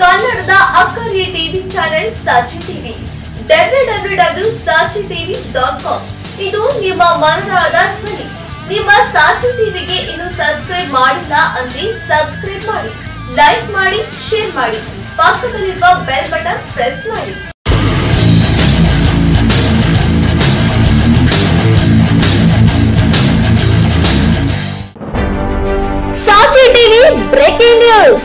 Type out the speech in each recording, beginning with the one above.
ಕನ್ನಡದ ಅಕ್ಕರಿಯ TV channel Sakshi TV W W W Sakshi TV dot com ಇದು ನಿಮ್ಮ ಮನದಾಳದ ಧ್ವನಿ ನಿಮ್ಮ ಸಾಕ್ಷಿ ಟಿವಿಗೆ ಇನ್ನು ಸಬ್ಸ್ಕ್ರೈಬ್ ಮಾಡಿಲ್ಲ ಅಂದ್ರೆ ಸಬ್ಸ್ಕ್ರೈಬ್ ಮಾಡಿ ಲೈಕ್ ಮಾಡಿ ಶೇರ್ ಮಾಡಿ ಪಕ್ಕದಲ್ಲಿರುವ ಬೆಲ್ ಬಟನ್ ಪ್ರೆಸ್ ಮಾಡಿ Sakshi TV breaking news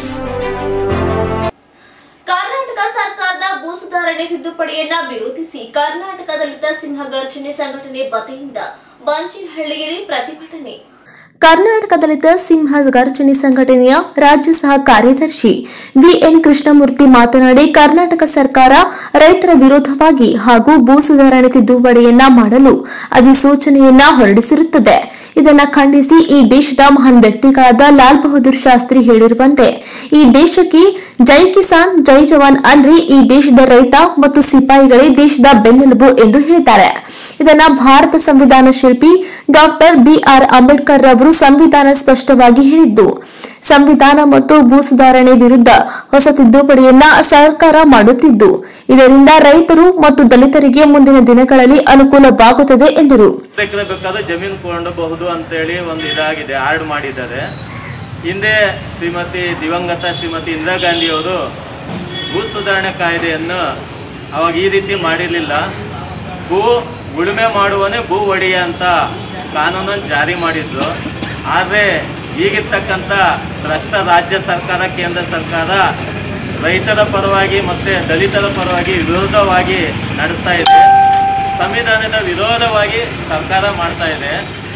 Karnataka ಸರ್ಕಾರದ ಭೂ ಸುಧಾರಣೆ ತಿದ್ದುಪಡಿಯನ್ನ ವಿರೋಧಿಸಿ ಕರ್ನಾಟಕ ದಲಿತ ಸಿಂಹ ಗರ್ಜನೆ ಸಂಘಟನೆ ವತಿಯಿಂದ ಬಂಚಿನಹಳ್ಳಿಯಲ್ಲಿ ಪ್ರತಿಭಟನೆ ಕರ್ನಾಟಕ ದಲಿತ ಸಿಂಹ ಗರ್ಜನೆ ಸಂಘಟನೆಯ ರಾಜ್ಯ ಸಹ ಕಾರ್ಯದರ್ಶಿ ವಿಎನ್ ಕೃಷ್ಣಮೂರ್ತಿ ಮಾತನಾಡಿ ಕರ್ನಾಟಕ ಸರ್ಕಾರ ರೈತರ ವಿರೋಧವಾಗಿ ಹಾಗೂ ಭೂ ಸುಧಾರಣೆ ತಿದ್ದುಪಡಿಯನ್ನ ಮಾಡಲು ಅಧಿಸೂಚನೆಯನ್ನ ಹೊರಡಿಸಿರುತ್ತದೆ ಇದನ್ನ ಖಂಡಿಸಿ ಈ ದೇಶದ ಮಹಾನ್ ವ್ಯಕ್ತಿಗಳಾದ ಲಾಲ್ ಬಹದ್ದೂರ್ ಶಾಸ್ತ್ರಿ ಹೇಳಿರುವಂತೆ ಈ ದೇಶಕ್ಕೆ ಜೈ ಕಿಸಾನ್ ಜೈ ಜವಾನ್ ಅಂದ್ರೆ ಈ ದೇಶದ ರೈತ ಮತ್ತು ಸಿಪಾಯಿಗಳೇ ದೇಶದ ಬೆನ್ನೆಲುಬು ಎಂದು ಹೇಳಿದ್ದಾರೆ ಇದನ್ನ ಭಾರತ ಸಂವಿಧಾನ ಶಿಲ್ಪಿ ಡಾಕ್ಟರ್ ಬಿಆರ್ ಅಂಬೇಡ್ಕರ್ ರವರು ಸಂವಿಧಾನ ಸ್ಪಷ್ಟವಾಗಿ ಹೇಳಿದ್ದು ಸಂವಿಧಾನ ಮತ್ತು ಭೂ ಸುಧಾರಣೆ ವಿರುದ್ಧ ಹೊಸ ತಿದ್ದುಪಡಿಯನ್ನ ಸರ್ಕಾರ ಮಾಡುತ್ತಿದ್ದು ಇದರಿಂದ ರೈತರು ಮತ್ತು ದಲಿತರಿಗೆ ಮುಂದಿನ ದಿನಗಳಲ್ಲಿ ಅನುಕೂಲವಾಗುತ್ತದೆ ಎಂದರು ಎಕರೆ ಬೇಕಾದ್ರೆ ಜಮೀನು ಕೊಂಡಬಹುದು ಅಂತೇಳಿ ಒಂದು ಇದಾಗಿದೆ ಆರ್ಡ್ ಮಾಡಿದ್ದಾರೆ ಹಿಂದೆ ಶ್ರೀಮತಿ ದಿವಂಗತ ಶ್ರೀಮತಿ ಇಂದಿರಾ ಗಾಂಧಿಯವರು ಭೂ ಸುಧಾರಣೆ ಕಾಯ್ದೆಯನ್ನು ಅವಾಗ ಈ ರೀತಿ ಮಾಡಿರಲಿಲ್ಲ ಭೂ ಉಳುಮೆ ಮಾಡುವನೇ ಭೂ ಒಡೆಯ ಅಂತ ಕಾನೂನನ್ನು ಜಾರಿ ಮಾಡಿದ್ರು ಆದರೆ ಈಗಿರ್ತಕ್ಕಂಥ ಭ್ರಷ್ಟ ರಾಜ್ಯ ಸರ್ಕಾರ ಕೇಂದ್ರ ಸರ್ಕಾರ ರೈತರ ಪರವಾಗಿ ಮತ್ತು ದಲಿತರ ಪರವಾಗಿ ವಿರೋಧವಾಗಿ ನಡೆಸ್ತಾ ಇದೆ ಸಂವಿಧಾನದ ವಿರೋಧವಾಗಿ ಸರ್ಕಾರ ಮಾಡ್ತಾ ಇದೆ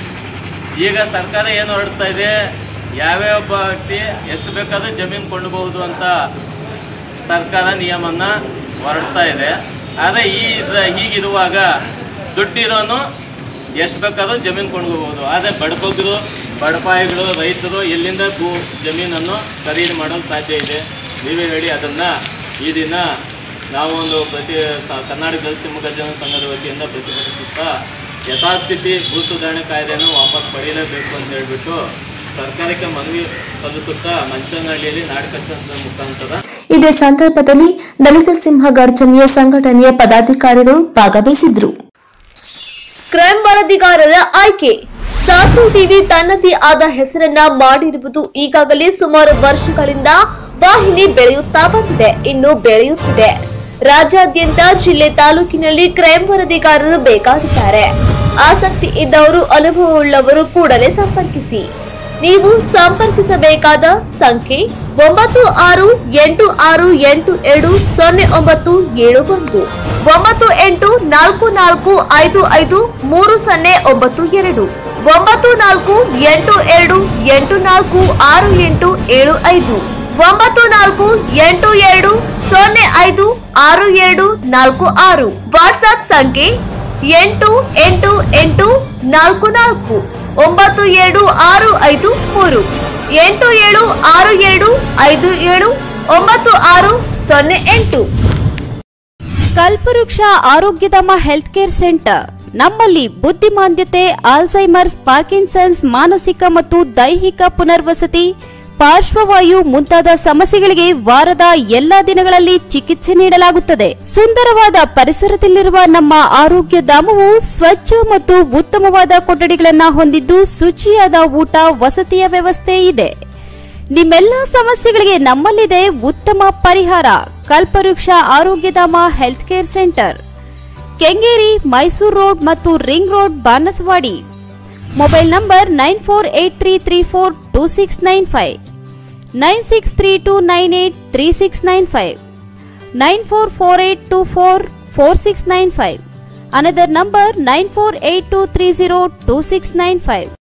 ಈಗ ಸರ್ಕಾರ ಏನು ಹೊರಡಿಸ್ತಾ ಇದೆ ಯಾವ್ಯಾವ ವ್ಯಕ್ತಿ ಎಷ್ಟು ಬೇಕಾದ್ರೂ ಜಮೀನು ಕೊಂಡಬಹುದು ಅಂತ ಸರ್ಕಾರ ನಿಯಮನ ಹೊರಡಿಸ್ತಾ ಇದೆ ಆದರೆ ಈ ಇದ್ರ- ಹೀಗಿರುವಾಗ ದುಡ್ಡಿರೋನು ಎಷ್ಟು ಬೇಕಾದ್ರೂ ಜಮೀನು ಕೊಂಡ್ಕೋಬಹುದು ಆದರೆ ಬಡಬಗ್ಗರು ಬಡಪಾಯಿಗಳು ರೈತರು ಎಲ್ಲಿಂದ ಭೂ ಜಮೀನನ್ನು ಖರೀದಿ ಮಾಡಲು ಸಾಧ್ಯ ಇದೆ ನೀವೇ ಹೇಳಿ ಅದನ್ನು ಈ ದಿನ ನಾವೊಂದು ಪ್ರತಿ ಸ- ಕರ್ನಾಟಕ ದಲಿತ ಸಿಂಹಗರ್ಜನ ಸಂಘದ ವತಿಯಿಂದ ಪ್ರತಿಭಟಿಸುತ್ತಾ ಯಥಾಸ್ಥಿತಿ ಭೂ ಸುಧಾರಣೆ ಕಾಯ್ದೆಯನ್ನು ವಾಪಸ್ ಪಡೆಯಲೇಬೇಕು ಅಂತ ಹೇಳಿಬಿಟ್ಟು ಸರ್ಕಾರಕ್ಕೆ ಮನವಿ ಸಲ್ಲಿಸುತ್ತಾ ಮಂಚನಹಳ್ಳಿಯಲ್ಲಿ ನಾಟಕ ಮುಖಾಂತರ ಇದೇ ಸಂದರ್ಭದಲ್ಲಿ ದಲಿತ ಸಿಂಹ ಗರ್ಜನೆಯ ಸಂಘಟನೆಯ ಪದಾಧಿಕಾರಿಗಳು ಭಾಗವಹಿಸಿದ್ರು ಕ್ರೈಮ್ ವರದಿಗಾರರ ಆಯ್ಕೆ ಸಾಸು ಟಿವಿ ತನ್ನದೇ ಆದ ಹೆಸರನ್ನ ಮಾಡಿರುವುದು ಈಗಾಗಲೇ ಸುಮಾರು ವರ್ಷಗಳಿಂದ ವಾಹಿನಿ ಬೆಳೆಯುತ್ತಾ ಬಂದಿದೆ ಇನ್ನು ಬೆಳೆಯುತ್ತಿದೆ ರಾಜ್ಯಾದ್ಯಂತ ಜಿಲ್ಲೆ ತಾಲೂಕಿನಲ್ಲಿ ಕ್ರೈಮ್ ವರದಿಗಾರರು ಬೇಕಾಗಿದ್ದಾರೆ ಆಸಕ್ತಿ ಇದ್ದವರು ಅನುಭವವುಳ್ಳವರು ಕೂಡಲೇ ಸಂಪರ್ಕಿಸಿ ನೀವು ಸಂಪರ್ಕಿಸಬೇಕಾದ ಸಂಖ್ಯೆ ಒಂಬತ್ತು ಆರು ಎಂಟು ಆರು ಎಂಟು ಎರಡು ಸೊನ್ನೆ ಒಂಬತ್ತು ಏಳು ಒಂದು ಒಂಬತ್ತು ಎಂಟು ನಾಲ್ಕು ನಾಲ್ಕು ಐದು ಐದು ಮೂರು ಸೊನ್ನೆ ಒಂಬತ್ತು ಎರಡು ಒಂಬತ್ತು ನಾಲ್ಕು ಎಂಟು ಎರಡು ಎಂಟು ನಾಲ್ಕು ಆರು ಎಂಟು ಏಳು ಐದು ಒಂಬತ್ತು ನಾಲ್ಕು ಎಂಟು ಎರಡು ಸೊನ್ನೆ ಐದು ಆರು ಏಳು ನಾಲ್ಕು ಆರು ವಾಟ್ಸ್ಆಪ್ ಸಂಖ್ಯೆ ಎಂಟು ಎಂಟು ಎಂಟು ನಾಲ್ಕು ನಾಲ್ಕು ಒಂಬತ್ತು ಏಳು ಆರು ಐದು ಮೂರು ಎಂಟು ಏಳು ಆರು ಏಳು ಐದು ಏಳು ಒಂಬತ್ತು ಆರು ಸೊನ್ನೆ ಎಂಟು ಕಲ್ಪವೃಕ್ಷ ಆರೋಗ್ಯಧಾಮ ಹೆಲ್ತ್ ಕೇರ್ ಸೆಂಟರ್ ನಮ್ಮಲ್ಲಿ ಬುದ್ಧಿಮಾಂದ್ಯತೆ ಆಲ್ಝೈಮರ್ಸ್ ಪಾರ್ಕಿನ್ಸನ್ಸ್ ಮಾನಸಿಕ ಮತ್ತು ದೈಹಿಕ ಪುನರ್ವಸತಿ ಪಾರ್ಶ್ವವಾಯು ಮುಂತಾದ ಸಮಸ್ಯೆಗಳಿಗೆ ವಾರದ ಎಲ್ಲಾ ದಿನಗಳಲ್ಲಿ ಚಿಕಿತ್ಸೆ ನೀಡಲಾಗುತ್ತದೆ ಸುಂದರವಾದ ಪರಿಸರದಲ್ಲಿರುವ ನಮ್ಮ ಆರೋಗ್ಯ ಧಾಮವು ಸ್ವಚ್ಛ ಮತ್ತು ಉತ್ತಮವಾದ ಕೊಠಡಿಗಳನ್ನ ಹೊಂದಿದ್ದು ಶುಚಿಯಾದ ಊಟ ವಸತಿಯ ವ್ಯವಸ್ಥೆ ಇದೆ ನಿಮ್ಮೆಲ್ಲ ಸಮಸ್ಯೆಗಳಿಗೆ ನಮ್ಮಲ್ಲಿದೆ ಉತ್ತಮ ಪರಿಹಾರ Kalpavriksha Arogyadhama health care centre Kengeri Mysuru road ಮತ್ತು ring road Banaswadi mobile number nine four eight three three four two six nine five nine six three two nine eight three six nine five nine four four eight two four four six nine five another number nine four eight two three zero two six nine five